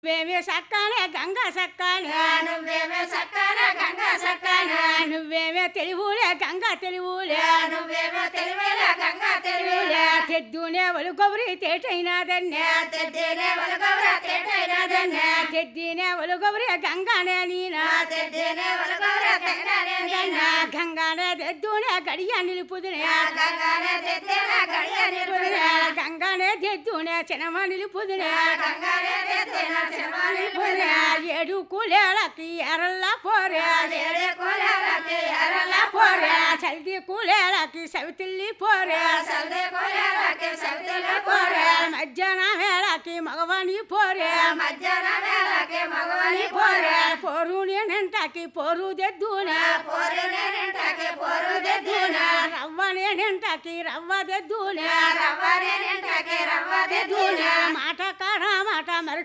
నువ్వేమే సక్కానే గంగ సక్కానే నువ్వేమే సక్కన గంగ సక్కన నువ్వేమే తెలివులే గంగ తెలివులే నువ్వేమో తెలివేలా గంగ తెలివేలా తెద్దునే ఒలు గౌరి తేటైనాదన్నే తెద్దేనే వలగవర తేటైనదన్నే తెద్దినే ఒలు గౌరి గంగానే నీనా తెద్దేనే వలగవర తేటైనదన్నే గంగానే తెద్దునే గడియ నిలుపుదునే గంగానే తెద్దేన గడియ నిలుపుదిన గంగానే తెద్దునే చినమ నిలుపుదునే గంగానే తెద్దేన శర్మ నిలుపుదిన ఏడు కూలేలకి ఎరల్లా పోరే ఏడే కోలాలకి ఎరల పోరే పోరా చల్ది కూలేలకి సవితిల్లి పోరే సల్దే కోలాలకి సవితల పోరా మధ్యాహ్నం వేళకి మగవాని పోరే మధ్యాహ్న వేళకి మగవని పోరే పోరా పోరు నేనంటకి పోరు తెద్దునే పోరు నేనంటకి పోరు తెద్దున రవ్వ నేనంటకి రవ్వ తెద్దునే రవ్వ నేనంటకి రవ్వ తెద్దున మాట కాడ మాట మరి